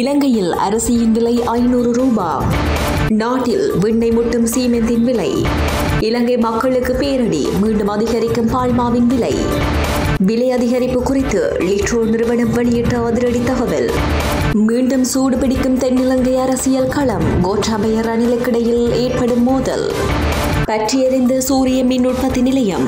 இலங்கையில் அரிசியின் விலை ஐநூறு ரூபாய் நாட்டில் விண்ணை முட்டும் சீமெந்தின் விலை இலங்கை மக்களுக்கு பேரடி மீண்டும் அதிகரிக்கும் பால்மாவின் விலை விலை அதிகரிப்பு குறித்து லிட்ரோ நிறுவனம் வெளியிட்ட அதிரடி தகவல் மீண்டும் சூடு பிடிக்கும் தென்னிலங்கை அரசியல் களம் கோட்டாபய ரணிலுக்கிடையில் ஏற்படும் மோதல் பற்றியறிந்த சூரிய மின் உற்பத்தி நிலையம்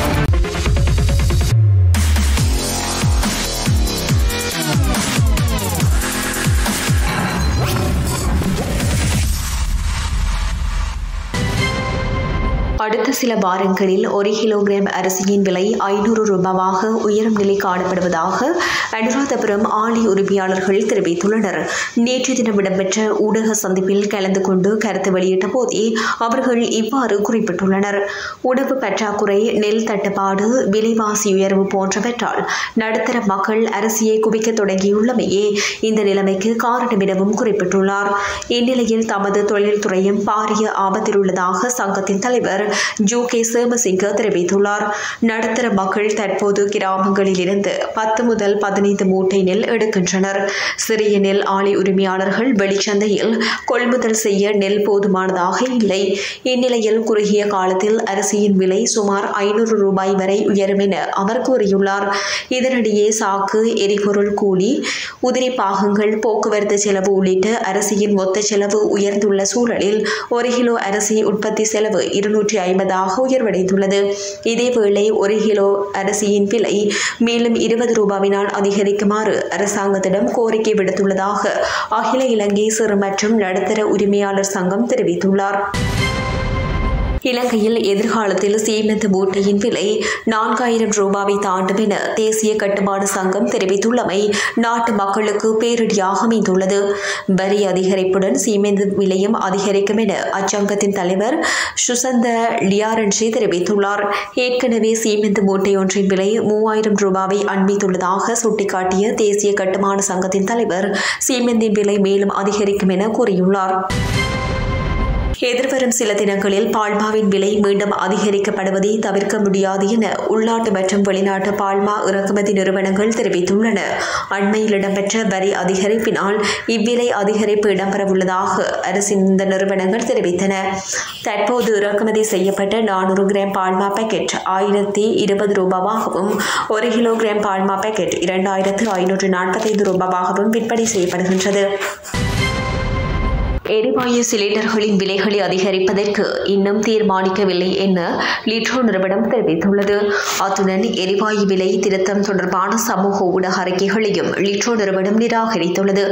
அடுத்த சில வாரங்களில் ஒரு கிலோகிராம் அரிசியின் விலை ஐநூறு ரூபாவாக உயரும் நிலை காணப்படுவதாக அனுராதபுரம் ஆலை உரிமையாளர்கள் தெரிவித்துள்ளனர் நேற்று தினம் இடம்பெற்ற ஊடக சந்திப்பில் கலந்து கொண்டு கருத்து வெளியிட்ட போதே அவர்கள் இவ்வாறு குறிப்பிட்டுள்ளனர் உணவு பற்றாக்குறை நெல் தட்டுப்பாடு விலைவாசி உயர்வு போன்றவற்றால் நடுத்தர மக்கள் அரிசியை குவிக்க தொடங்கியுள்ளமையே இந்த நிலைமைக்கு காரணம் எனவும் குறிப்பிட்டுள்ளார் இந்நிலையில் தமது தொழில்துறையும் பாரிய ஆபத்தில் உள்ளதாக சங்கத்தின் தலைவர் ஜூ கே சேமசிங்க தெரிவித்துள்ளார் நடுத்தர மக்கள் தற்போது கிராமங்களில் இருந்து பத்து முதல் பதினைந்து மூட்டை நெல் எடுக்கின்றனர் சிறிய நெல் ஆலை உரிமையாளர்கள் வெளிச்சந்தையில் கொள்முதல் செய்ய நெல் போதுமானதாக இல்லை இந்நிலையில் குறுகிய காலத்தில் அரிசியின் விலை சுமார் ஐநூறு ரூபாய் வரை உயரும் என அவர் கூறியுள்ளார் இதனிடையே சாக்கு எரிபொருள் கூலி உதிரி பாகங்கள் போக்குவரத்து செலவு உள்ளிட்ட அரிசியின் மொத்த செலவு உயர்ந்துள்ள சூழலில் ஒரு கிலோ அரிசி உற்பத்தி செலவு இருநூற்றி ஐம்பதாக உயர்வடைந்துள்ளது இதேவேளை ஒரு கிலோ அரிசியின் விலை மேலும் இருபது ரூபாவினால் அதிகரிக்குமாறு அரசாங்கத்திடம் கோரிக்கை விடுத்துள்ளதாக அகில இலங்கை சிறு மற்றும் நடுத்தர உரிமையாளர் சங்கம் தெரிவித்துள்ளார் இலங்கையில் எதிர்காலத்தில் சீமெந்து மூட்டையின் விலை நான்காயிரம் ரூபாவை தாண்டும் என தேசிய கட்டுமான சங்கம் தெரிவித்துள்ளமை நாட்டு மக்களுக்கு பேரிடியாக அமைந்துள்ளது வரி அதிகரிப்புடன் சீமெந்து விலையும் அதிகரிக்கும் என அச்சங்கத்தின் தலைவர் சுசந்த லியாரன்ஷி தெரிவித்துள்ளார் ஏற்கனவே சீமெந்து மூட்டை ஒன்றின் விலை மூவாயிரம் ரூபாவை அண்மித்துள்ளதாக சுட்டிக்காட்டிய தேசிய கட்டுமான சங்கத்தின் தலைவர் சீமெந்தின் விலை மேலும் அதிகரிக்கும் என கூறியுள்ளார் எதிர்வரும் சில தினங்களில் பால்மாவின் விலை மீண்டும் அதிகரிக்கப்படுவதை தவிர்க்க முடியாது என உள்நாட்டு மற்றும் வெளிநாட்டு பால்மா இறக்குமதி நிறுவனங்கள் தெரிவித்துள்ளன அண்மையில் இடம்பெற்ற வரி அதிகரிப்பினால் இவ்விலை அதிகரிப்பு இடம்பெறவுள்ளதாக அரசின் இந்த நிறுவனங்கள் தெரிவித்தன தற்போது இறக்குமதி செய்யப்பட்ட நானூறு கிராம் பால்மா பேக்கெட் ஆயிரத்தி இருபது ரூபாவாகவும் ஒரு கிலோகிராம் பால்மா பேக்கெட் இரண்டாயிரத்து ஐநூற்று நாற்பத்தைந்து ரூபாவாகவும் விற்பனை செய்யப்படுகின்றது எரிவாயு சிலிண்டர்களின் விலைகளை அதிகரிப்பதற்கு இன்னும் தீர்மானிக்கவில்லை என லிட்ரோ நிறுவனம் தெரிவித்துள்ளது அத்துடன் எரிவாயு விலை திருத்தம் தொடர்பான சமூக ஊடக அறிக்கைகளையும் லிட்ரோ நிறுவனம் நிராகரித்துள்ளது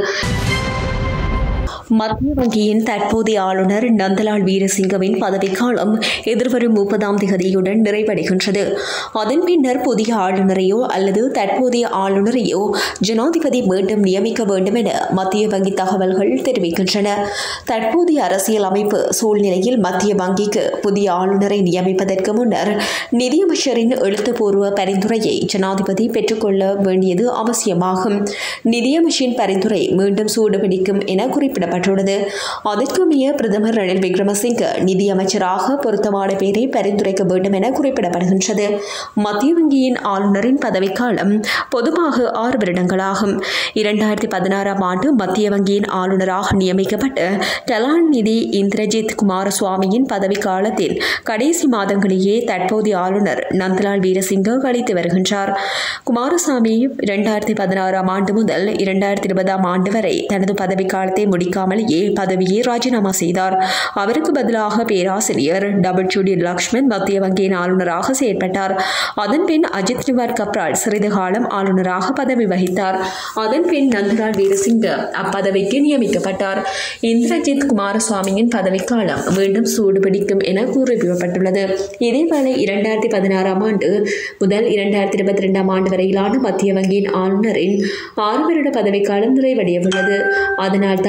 மத்திய வங்கியின் தற்போதைய ஆளுநர் நந்தலால் வீரசிங்கவின் பதவிக்காலம் எதிர்வரும் முப்பதாம் தேதியுடன் நிறைவடைகின்றது அதன் பின்னர் புதிய ஆளுநரையோ அல்லது தற்போதைய ஆளுநரையோ ஜனாதிபதி மீண்டும் நியமிக்க வேண்டும் என மத்திய வங்கி தகவல்கள் தெரிவிக்கின்றன தற்போதைய அரசியல் அமைப்பு சூழ்நிலையில் மத்திய வங்கிக்கு புதிய ஆளுநரை நியமிப்பதற்கு முன்னர் நிதியமைச்சரின் எழுத்துப்பூர்வ பரிந்துரையை ஜனாதிபதி பெற்றுக்கொள்ள வேண்டியது அவசியமாகும் நிதியமைச்சின் பரிந்துரை மீண்டும் சூடுபிடிக்கும் என குறிப்பிடப்பட்டது செய்யப்பட்டுள்ளது அதற்குமைய பிரதமர் ரணில் விக்ரமசிங்க நிதியமைச்சராக பொருத்தமான பேரை பரிந்துரைக்க வேண்டும் என குறிப்பிடப்படுகின்றது மத்திய வங்கியின் ஆளுநரின் பதவிக்காலம் பொதுவாக ஆறு வருடங்களாகும் இரண்டாயிரத்தி பதினாறாம் ஆண்டு மத்திய வங்கியின் ஆளுநராக நியமிக்கப்பட்ட கலாநிதி இந்திரஜித் குமாரசுவாமியின் பதவிக்காலத்தில் கடைசி மாதங்களிலேயே தற்போதைய ஆளுநர் நந்தலால் வீரசிங்க கழித்து வருகின்றார் குமாரசாமி இரண்டாயிரத்தி பதினாறாம் ஆண்டு முதல் இரண்டாயிரத்தி இருபதாம் ஆண்டு வரை தனது பதவிக்காலத்தை முடிக்காமல் முடிக்காமலேயே பதவியை ராஜினாமா செய்தார் அவருக்கு பதிலாக பேராசிரியர் டபுள் ஜூடி லக்ஷ்மண் மத்திய வங்கியின் ஆளுநராக செயற்பட்டார் அதன் பின் அஜித் நிவார் கப்ரால் சிறிது காலம் ஆளுநராக பதவி வகித்தார் அதன் பின் நந்தலால் வீரசிங்க அப்பதவிக்கு நியமிக்கப்பட்டார் இந்திரஜித் குமாரசுவாமியின் பதவிக்காலம் மீண்டும் சூடுபிடிக்கும் என கூறப்பட்டுள்ளது இதேவேளை இரண்டாயிரத்தி பதினாறாம் ஆண்டு முதல் இரண்டாயிரத்தி இருபத்தி ரெண்டாம் ஆண்டு வரையிலான மத்திய வங்கியின் ஆளுநரின் ஆறு வருட பதவிக்காலம் நிறைவடையவுள்ளது அதனால் தான் புதிய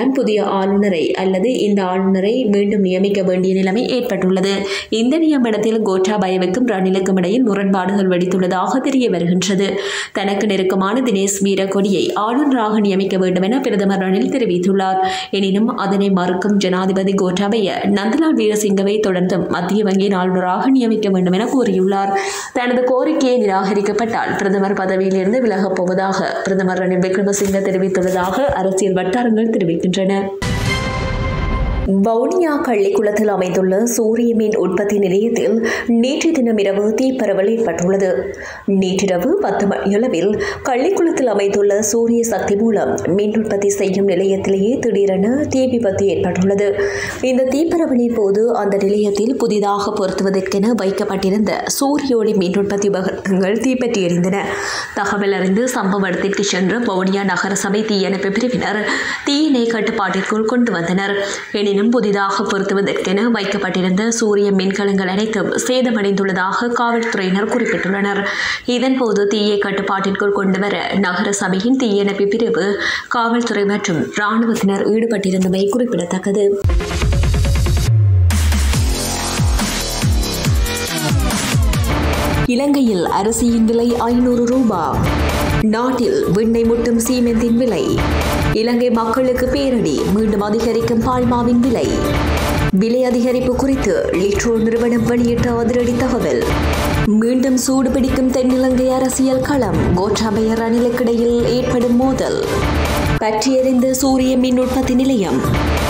ஆளுநரை அல்லது இந்த ஆளுநரை மீண்டும் நியமிக்க வேண்டிய நிலைமை ஏற்பட்டுள்ளது இந்த நியமனத்தில் கோட்டாபயவுக்கும் ரணிலுக்கும் இடையில் முரண்பாடுகள் வெடித்துள்ளதாக தெரிய வருகின்றது தனக்கு நெருக்கமான தினேஷ் வீரக்கொடியை ஆளுநராக நியமிக்க வேண்டும் என பிரதமர் ரணில் தெரிவித்துள்ளார் எனினும் அதனை மறுக்கும் ஜனாதிபதி கோட்டாபய நந்தலால் வீரசிங்கவை தொடர்ந்தும் மத்திய வங்கியின் ஆளுநராக நியமிக்க வேண்டும் என கூறியுள்ளார் தனது கோரிக்கையை நிராகரிக்கப்பட்டால் பிரதமர் பதவியிலிருந்து விலகப் போவதாக பிரதமர் ரணில் விக்ரமசிங்க தெரிவித்துள்ளதாக அரசியல் வட்டாரங்கள் தெரிவிக்கின்றன வவுனியா கள்ளிக்குளத்தில் அமைந்துள்ள சூரிய மின் உற்பத்தி நிலையத்தில் நேற்று தினம் இரவு தீப்பரவல் ஏற்பட்டுள்ளது நேற்றிரவு பத்து மணியளவில் கள்ளிக்குளத்தில் அமைந்துள்ள சூரிய சக்தி மூலம் மின் உற்பத்தி செய்யும் நிலையத்திலேயே திடீரென தீ விபத்து ஏற்பட்டுள்ளது இந்த தீப்பரவலின் போது அந்த நிலையத்தில் புதிதாக பொருத்துவதற்கென வைக்கப்பட்டிருந்த சூரிய ஒளி மின் உற்பத்தி உபகரணங்கள் தீப்பற்றி எரிந்தன தகவல் அறிந்து சம்பவ இடத்திற்கு சென்ற வவுனியா நகரசபை தீயணைப்பு பிரிவினர் தீயினை கட்டுப்பாட்டிற்குள் கொண்டு வந்தனர் எனினும் புதிதாக பொருத்துவதற்கென வைக்கப்பட்டிருந்த சூரிய மின்கலங்கள் அனைத்தும் சேதமடைந்துள்ளதாக காவல்துறையினர் குறிப்பிட்டுள்ளனர் இதன்போது தீயை கட்டுப்பாட்டிற்குள் கொண்டுவர நகர சபையின் தீயணைப்பு பிரிவு காவல்துறை மற்றும் இராணுவத்தினர் ஈடுபட்டிருந்தமை குறிப்பிடத்தக்கது இலங்கையில் அரிசியின் விலை ஐநூறு ரூபாய் நாட்டில் விண்ணை முட்டும் சீமெந்தின் விலை இலங்கை மக்களுக்கு பேரடி மீண்டும் அதிகரிக்கும் பால்மாவின் விலை விலை அதிகரிப்பு குறித்து லிட்ரோ நிறுவனம் வெளியிட்ட அதிரடி தகவல் மீண்டும் சூடு பிடிக்கும் தென்னிலங்கை அரசியல் களம் கோட்டாபய ரணிலுக்கிடையில் ஏற்படும் மோதல் பற்றியறிந்த சூரிய மின் உற்பத்தி நிலையம்